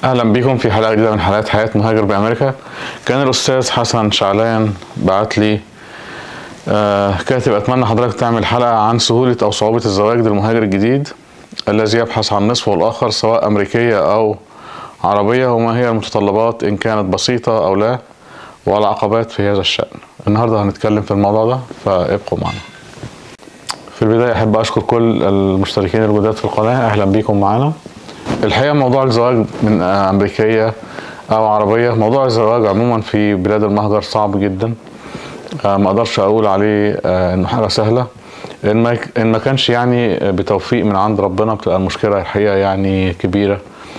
اهلا بيكم في حلقه جديده من حلقات حياه مهاجر بامريكا كان الاستاذ حسن شعلان بعت لي آه كاتب اتمنى حضرتك تعمل حلقه عن سهوله او صعوبه الزواج للمهاجر الجديد الذي يبحث عن نصفه الاخر سواء امريكيه او عربيه وما هي المتطلبات ان كانت بسيطه او لا والعقبات في هذا الشان النهارده هنتكلم في الموضوع ده فابقوا معنا في البدايه احب اشكر كل المشتركين الجداد في القناه اهلا بيكم معنا الحقيقه موضوع الزواج من امريكيه او عربيه موضوع الزواج عموما في بلاد المهجر صعب جدا ما اقدرش اقول عليه انه حاجه سهله ان ما ان ما كانش يعني بتوفيق من عند ربنا بتبقى المشكله الحقيقه يعني كبيره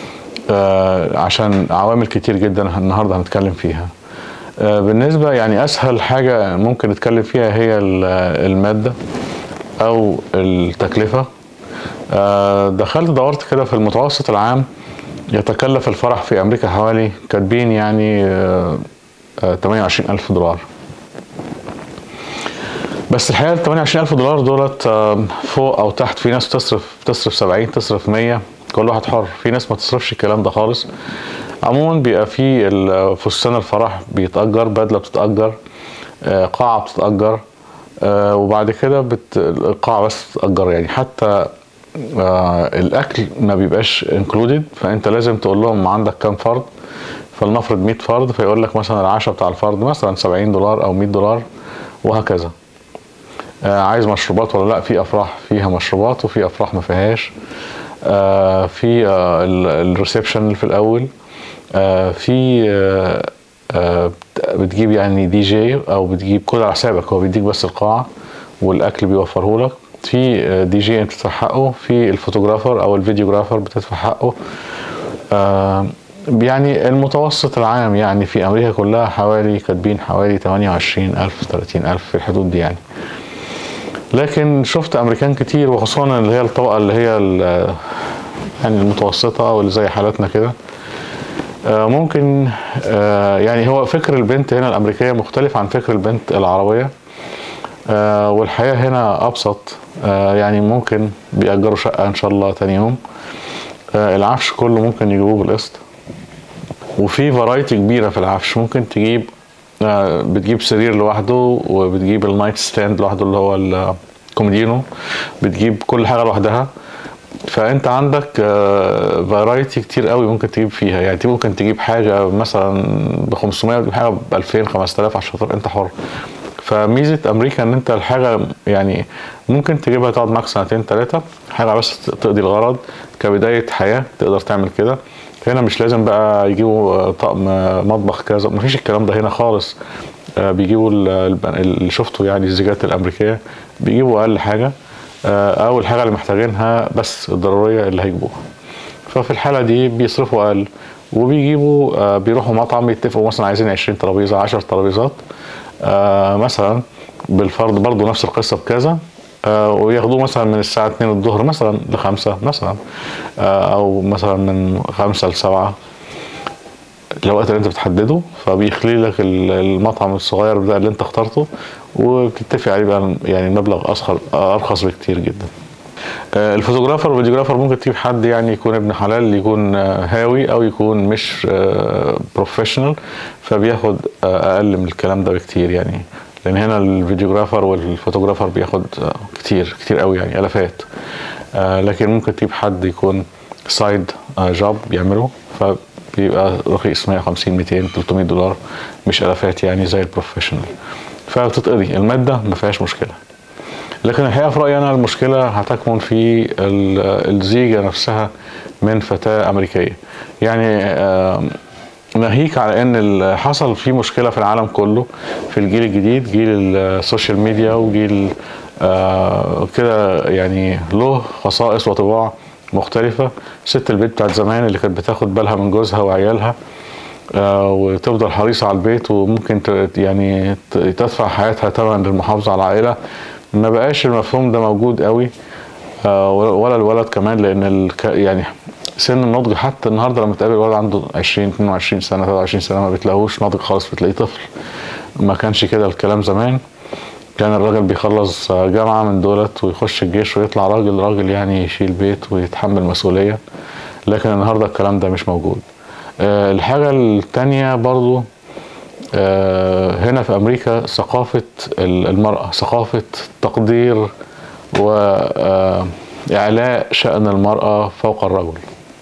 عشان عوامل كتير جدا النهارده هنتكلم فيها بالنسبه يعني اسهل حاجه ممكن نتكلم فيها هي الماده او التكلفه دخلت دورت كده في المتوسط العام يتكلف الفرح في امريكا حوالي كاتبين يعني 28 الف دولار بس الحقيقه ال 28 الف دولار دولت فوق او تحت في ناس تصرف تصرف 70 تصرف 100 كل واحد حر في ناس ما تصرفش الكلام ده خالص عموما بيبقى في فستان الفرح بيتأجر بدلة بتتأجر قاعة بتتأجر وبعد كده بت... القاعة بس بتتأجر يعني حتى الأكل ما بيبقاش انكلودد فأنت لازم تقول لهم عندك كام فرد فلنفرض 100 فرد فيقول لك مثلا العشاء بتاع الفرد مثلا 70 دولار أو 100 دولار وهكذا عايز مشروبات ولا لا في افراح فيها مشروبات وفي افراح ما فيهاش آه في آه الريسبشن اللي في الاول آه في بتجيب يعني دي جي او بتجيب كل على حسابك هو بيديك بس القاعه والاكل بيوفره لك في دي جي انت بتدفع حقه في الفوتوغرافر او الفيديوغرافر بتدفع حقه يعني المتوسط العام يعني في امريكا كلها حوالي كاتبين حوالي 28 الف 30 الف في الحدود دي يعني لكن شفت امريكان كتير وخصوصا اللي هي الطبقه اللي هي يعني المتوسطه او اللي زي حالتنا كده ممكن يعني هو فكر البنت هنا الامريكيه مختلف عن فكر البنت العربيه والحياه هنا ابسط يعني ممكن بيأجروا شقه ان شاء الله تاني يوم العفش كله ممكن يجيبوه بالقسط وفي فرايتي كبيره في العفش ممكن تجيب بتجيب سرير لوحده وبتجيب النايت ستاند لوحده اللي هو الكوميدينو بتجيب كل حاجه لوحدها فانت عندك فرايتي كتير قوي ممكن تجيب فيها يعني ممكن تجيب حاجه مثلا ب 500 وتجيب حاجه ب 2000 5000 عشان خاطر انت حر فميزه امريكا ان انت الحاجه يعني ممكن تجيبها تقعد معاك سنتين ثلاثه حاجه بس تقضي الغرض كبدايه حياه تقدر تعمل كده هنا مش لازم بقى يجيبوا طقم مطبخ كذا مفيش الكلام ده هنا خالص بيجيبوا اللي شفته يعني الزيجات الامريكيه بيجيبوا اقل حاجه او الحاجه اللي محتاجينها بس الضروريه اللي هيجيبوها ففي الحاله دي بيصرفوا اقل وبيجيبوا بيروحوا مطعم يتفقوا مثلا عايزين 20 ترابيزه 10 ترابيزات مثلا بالفرد برضو نفس القصه بكذا آه وياخدوه مثلا من الساعة 2 الظهر مثلا لخمسة مثلا آه أو مثلا من خمسة لسبعة الوقت اللي أنت بتحدده فبيخلي لك المطعم الصغير ده اللي أنت اخترته وبتتفق عليه بقى يعني مبلغ أصغر أرخص بكتير جدا. آه الفوتوغرافر والفيديوغرافر ممكن تجيب حد يعني يكون ابن حلال يكون هاوي أو يكون مش بروفيشنال فبياخد أقل من الكلام ده بكتير يعني لان هنا الفيديوغرافر والفوتوغرافر بياخد كتير كتير قوي يعني الافات آه لكن ممكن تجيب حد يكون سايد آه جوب بيعمله فبيبقى رخيص 150 200 300 دولار مش الافات يعني زي البروفيشنال فبتتقضي الماده ما فيهاش مشكله لكن الحقيقه في رايي انا المشكله هتكمن في الزيجه نفسها من فتاه امريكيه يعني آه ناهيك على ان حصل في مشكله في العالم كله في الجيل الجديد جيل السوشيال ميديا وجيل آه كده يعني له خصائص وطباع مختلفة ست البيت بتاعت زمان اللي كانت بتاخد بالها من جوزها وعيالها آه وتفضل حريصة على البيت وممكن يعني تدفع حياتها ثمن للمحافظة على العائلة ما بقاش المفهوم ده موجود قوي آه ولا الولد كمان لان يعني سن النضج حتى النهارده لما تقابل ولد عنده 20 22 سنه 23 سنه ما بتلاقوش ناضج خالص بتلاقيه طفل ما كانش كده الكلام زمان كان الراجل بيخلص جامعه من دولت ويخش الجيش ويطلع راجل راجل يعني يشيل بيت ويتحمل مسؤوليه لكن النهارده الكلام ده مش موجود آه، الحاجة التانية برضو آه، هنا في أمريكا ثقافة ال- المرأة ثقافة تقدير وإعلاء شأن المرأة فوق الرجل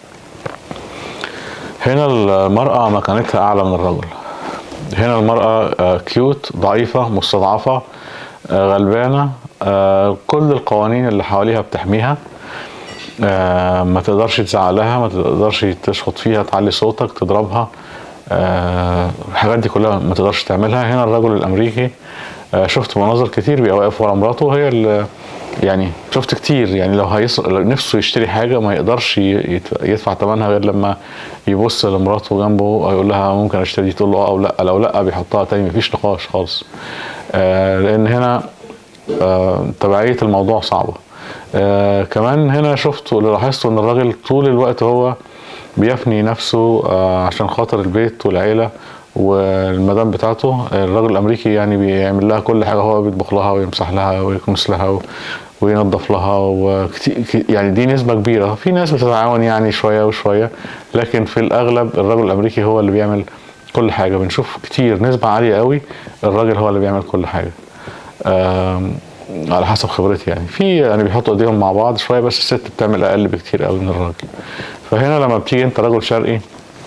هنا المرأة مكانتها أعلى من الرجل هنا المرأة آه، كيوت ضعيفة مستضعفة آه، غلبانة آه، كل القوانين اللي حواليها بتحميها آه، ما تقدرش تزعلها ما تقدرش تشخط فيها تعلي صوتك تضربها آه، الحاجات دي كلها ما تقدرش تعملها هنا الرجل الامريكي آه، شفت مناظر كتير بيبقى واقف ورا مراته هي اللي يعني شفت كتير يعني لو هيص... لو نفسه يشتري حاجه ما يقدرش ي- يدفع, يدفع ثمنها غير لما يبص لمراته جنبه يقول لها ممكن اشتري دي تقول له اه او لا لو لا بيحطها تاني مفيش نقاش خالص آه لان هنا آه تبعيه الموضوع صعبه آه كمان هنا شفت واللي لاحظته ان الراجل طول الوقت هو بيفني نفسه آه عشان خاطر البيت والعيله والمدام بتاعته الراجل الامريكي يعني بيعمل لها كل حاجه هو بيطبخ لها ويمسح لها ويكنس لها و- وينظف لها وكتير يعني دي نسبه كبيره في ناس بتتعاون يعني شويه وشويه لكن في الاغلب الراجل الامريكي هو اللي بيعمل كل حاجه بنشوف كتير نسبه عاليه قوي الراجل هو اللي بيعمل كل حاجه آم، على حسب خبرتي يعني في يعني بيحطوا ايديهم مع بعض شويه بس الست بتعمل اقل بكتير قوي من الراجل فهنا لما بتيجي انت رجل شرقي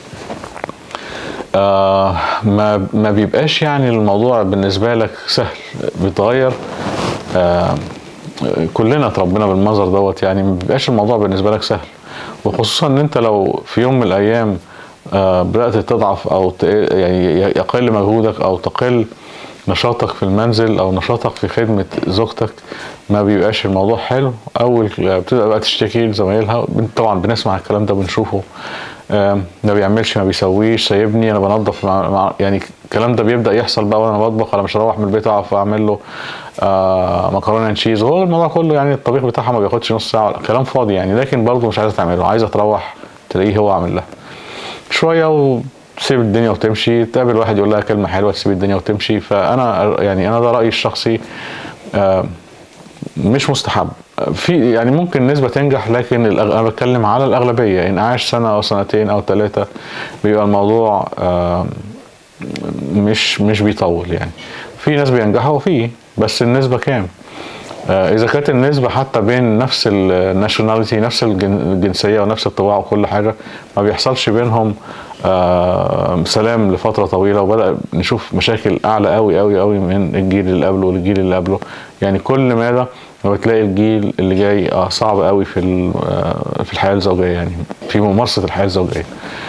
آه ما ما بيبقاش يعني الموضوع بالنسبه لك سهل بيتغير آه كلنا اتربينا بالمنظر دوت يعني ما بيبقاش الموضوع بالنسبه لك سهل وخصوصا ان انت لو في يوم من الايام آه بدات تضعف او ت- يعني يقل مجهودك او تقل نشاطك في المنزل او نشاطك في خدمه زوجتك ما بيبقاش الموضوع حلو اول بتبدا بقى تشتكي لزمايلها طبعا بنسمع الكلام ده بنشوفه آم، ما بيعملش ما بيسويش سايبني انا بنظف مع مع يعني الكلام ده بيبدا يحصل بقى وانا بطبخ انا مش هروح من البيت اقف اعمل له آه مكرونه اند تشيز هو الموضوع كله يعني الطبيخ بتاعها ما بياخدش نص ساعه كلام فاضي يعني لكن برضه مش عايزه تعمله عايزه تروح تلاقيه هو عامل لها شويه وتسيب الدنيا وتمشي تقابل واحد يقول لها كلمه حلوه تسيب الدنيا وتمشي فانا يعني انا ده رايي الشخصي آه مش مستحب في يعني ممكن نسبة تنجح لكن الأغ... أنا بتكلم على الأغلبية إن عاش سنة أو سنتين أو ثلاثة بيبقى الموضوع آه، مش مش بيطول يعني في ناس بينجحوا وفي بس النسبة كام؟ آه، إذا كانت النسبة حتى بين نفس الناشوناليتي نفس الجن- الجنسية ونفس الطباع وكل حاجة ما بيحصلش بينهم آه، سلام لفترة طويلة وبدأ نشوف مشاكل أعلى قوي قوي قوي من الجيل اللي قبله والجيل اللي قبله يعني كل ماذا بتلاقي الجيل اللي جاي آه، صعب قوي في ال- آه، في الحياة الزوجية يعني في ممارسة الحياة الزوجية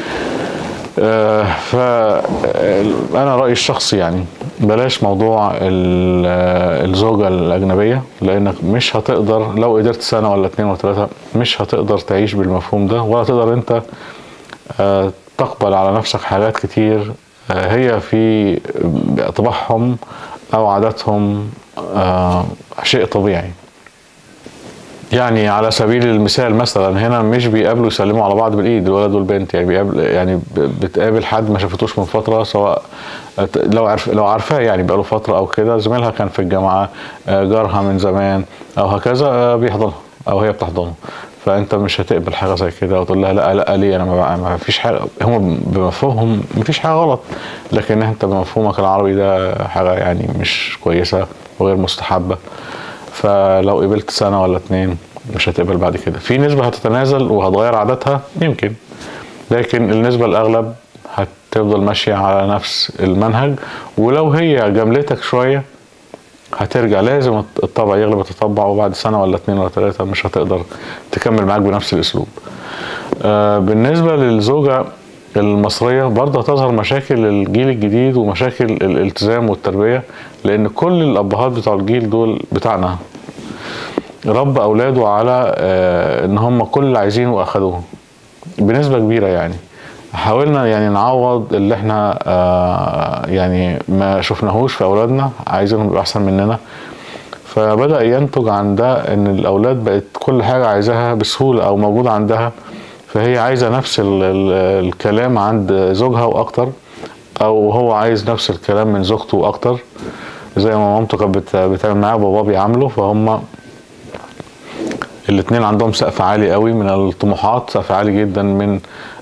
فأنا رأيي الشخصي يعني بلاش موضوع ال- آه، الزوجة الأجنبية لأنك مش هتقدر لو قدرت سنة ولا اتنين ولا تلاتة مش هتقدر تعيش بالمفهوم ده ولا تقدر أنت آه، تقبل على نفسك حاجات كتير آه، هي في طباعهم أو عاداتهم آه، شيء طبيعي يعني على سبيل المثال مثلا هنا مش بيقابلوا يسلموا على بعض بالايد الولد والبنت يعني بيقابل يعني ب- بتقابل حد ما شافتوش من فتره سواء لو عارف لو عارفاه يعني بقاله فتره او كده زميلها كان في الجامعه آه، جارها من زمان او هكذا آه، بيحضنها او هي بتحضنه فانت مش هتقبل حاجه زي كده وتقول لها لا لا ليه انا ما ما فيش حاجه هم بمفهومهم ما فيش حاجه غلط لكن انت بمفهومك العربي ده حاجه يعني مش كويسه وغير مستحبه فلو قبلت سنة ولا اتنين مش هتقبل بعد كده في نسبة هتتنازل وهتغير عاداتها يمكن لكن النسبة الأغلب هتفضل ماشية على نفس المنهج ولو هي جملتك شوية هترجع لازم الطبع يغلب التطبع وبعد سنة ولا اتنين ولا تلاتة مش هتقدر تكمل معاك بنفس الأسلوب آه، بالنسبة للزوجة المصرية برضه هتظهر مشاكل الجيل الجديد ومشاكل الالتزام والتربية لأن كل الأبهات بتوع الجيل دول بتاعنا رب أولاده على آه، إن هم كل اللي عايزينه وأخدوه بنسبة كبيرة يعني حاولنا يعني نعوض اللي احنا آه، يعني ما شفناهوش في أولادنا عايزينهم يبقوا أحسن مننا فبدأ ينتج عن ده إن الأولاد بقت كل حاجة عايزاها بسهولة أو موجودة عندها فهي عايزة نفس ال ال الكلام عند زوجها وأكتر أو هو عايز نفس الكلام من زوجته وأكتر زي ما مامته كانت بت- بتعمل معاه وباباه بيعاملوا فهم الاتنين عندهم سقف عالي قوي من الطموحات سقف عالي جدا من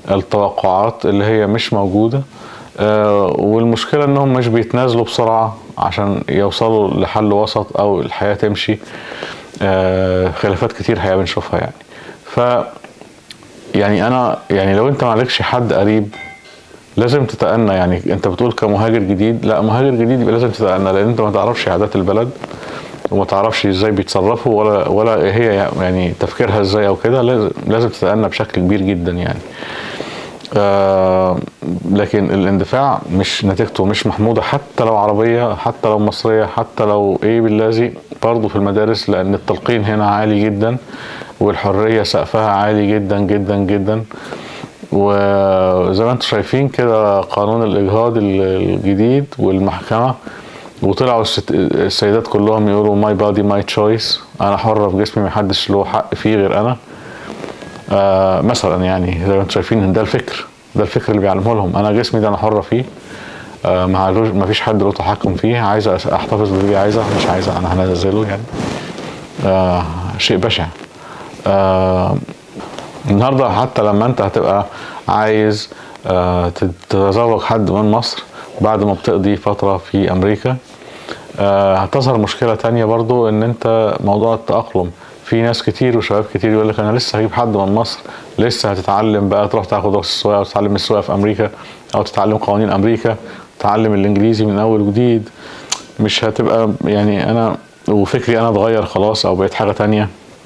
التوقعات اللي هي مش موجودة آه، والمشكلة انهم مش بيتنازلوا بسرعة عشان يوصلوا لحل وسط او الحياة تمشي آه، خلافات كتير هي بنشوفها يعني ف يعني انا يعني لو انت معلكش حد قريب لازم تتأنى يعني انت بتقول كمهاجر جديد لا مهاجر جديد يبقى لازم تتأنى لان انت ما تعرفش عادات البلد وما تعرفش ازاي بيتصرفوا ولا ولا هي يعني تفكيرها ازاي او كده لازم لازم تتأنى بشكل كبير جدا يعني آه لكن الاندفاع مش نتيجته مش محمودة حتى لو عربية حتى لو مصرية حتى لو ايه باللازي برضه في المدارس لان التلقين هنا عالي جدا والحرية سقفها عالي جدا جدا جدا وزي ما انتم شايفين كده قانون الاجهاض الجديد والمحكمة وطلعوا الست- السيدات كلهم يقولوا ماي بادي ماي تشويس انا حرة في جسمي محدش له حق فيه غير انا آه مثلا يعني زي ما انتم شايفين إن ده الفكر ده الفكر اللي بيعلمه لهم انا جسمي ده انا حرة فيه آه ما ما فيش حد له تحكم فيه عايزه أس- احتفظ باللي عايزه مش عايزه انا هنزله يعني آه شيء بشع آه النهارده حتى لما انت هتبقى عايز آه تتزوج حد من مصر بعد ما بتقضي فترة في أمريكا آه هتظهر مشكلة تانية برضو إن أنت موضوع التأقلم في ناس كتير وشباب كتير يقول لك أنا لسه هجيب حد من مصر لسه هتتعلم بقى تروح تاخد رخصة السواقة أو تتعلم السواقة في أمريكا أو تتعلم قوانين أمريكا تتعلم الإنجليزي من أول وجديد مش هتبقى يعني أنا وفكري أنا اتغير خلاص أو بقيت حاجة تانية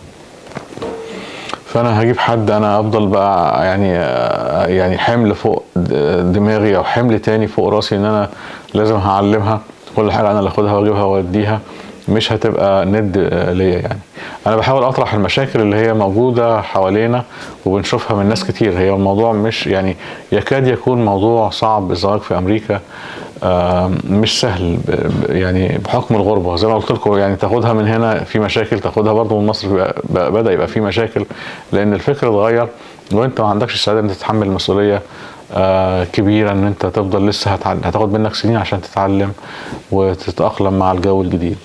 فانا هجيب حد انا افضل بقى يعني يعني حمل فوق دماغي او حمل تاني فوق راسي ان انا لازم هعلمها كل حاجه انا اللي اخدها واجيبها واوديها مش هتبقى ند ليا يعني انا بحاول اطرح المشاكل اللي هي موجوده حوالينا وبنشوفها من ناس كتير هي الموضوع مش يعني يكاد يكون موضوع صعب الزواج في امريكا مش سهل يعني بحكم الغربه زي ما قلت لكم يعني تاخدها من هنا في مشاكل تاخدها برضه من مصر بدا يبقى في مشاكل لان الفكر اتغير وانت ما عندكش السعاده ان تتحمل مسؤوليه كبيره ان انت تفضل لسه هتاخد منك سنين عشان تتعلم وتتاقلم مع الجو الجديد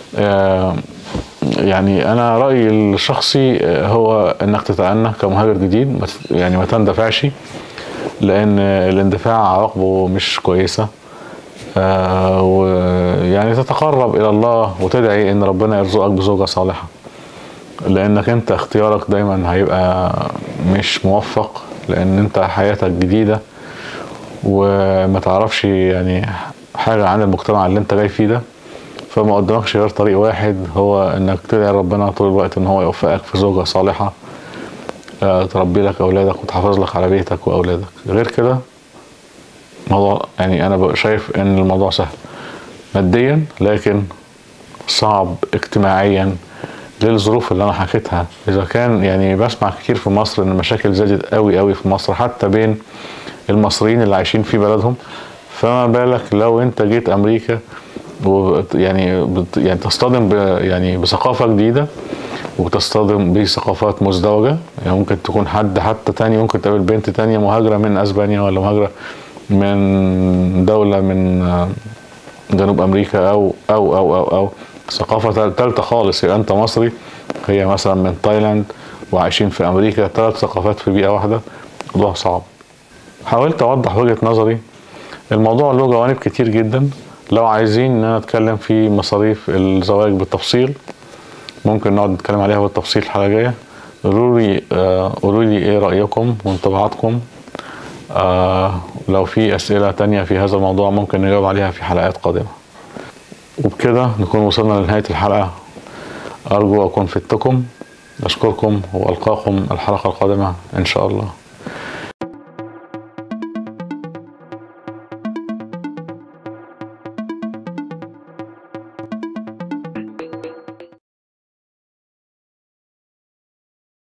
يعني انا رايي الشخصي هو انك تتأنى كمهاجر جديد يعني ما تندفعش لان الاندفاع عواقبه مش كويسه آه ويعني تتقرب الى الله وتدعي ان ربنا يرزقك بزوجه صالحه لانك انت اختيارك دايما هيبقى مش موفق لان انت حياتك جديده وما تعرفش يعني حاجه عن المجتمع اللي انت جاي فيه ده فما قدامكش غير طريق واحد هو انك تدعي ربنا طول الوقت ان هو يوفقك في زوجه صالحه آه تربي لك اولادك وتحافظ لك على بيتك واولادك غير كده موضوع يعني انا شايف ان الموضوع سهل ماديا لكن صعب اجتماعيا للظروف اللي انا حكيتها اذا كان يعني بسمع كتير في مصر ان المشاكل زادت قوي قوي في مصر حتى بين المصريين اللي عايشين في بلدهم فما بالك لو انت جيت امريكا ويعني يعني تصطدم يعني بثقافه جديده وتصطدم بثقافات مزدوجه يعني ممكن تكون حد حتى تاني ممكن تقابل بنت تانية مهاجره من اسبانيا ولا مهاجره من دولة من جنوب أمريكا أو أو أو أو أو ثقافة تالتة خالص يبقى أنت مصري هي مثلا من تايلاند وعايشين في أمريكا ثلاث ثقافات في بيئة واحدة الموضوع صعب حاولت أوضح وجهة نظري الموضوع له جوانب كتير جدا لو عايزين إن أنا أتكلم في مصاريف الزواج بالتفصيل ممكن نقعد نتكلم عليها بالتفصيل الحلقة الجاية قولوا لي قولوا لي إيه رأيكم وانطباعاتكم آه لو في أسئلة تانية في هذا الموضوع ممكن نجاوب عليها في حلقات قادمة وبكده نكون وصلنا لنهاية الحلقة أرجو أكون فدتكم أشكركم وألقاكم الحلقة القادمة إن شاء الله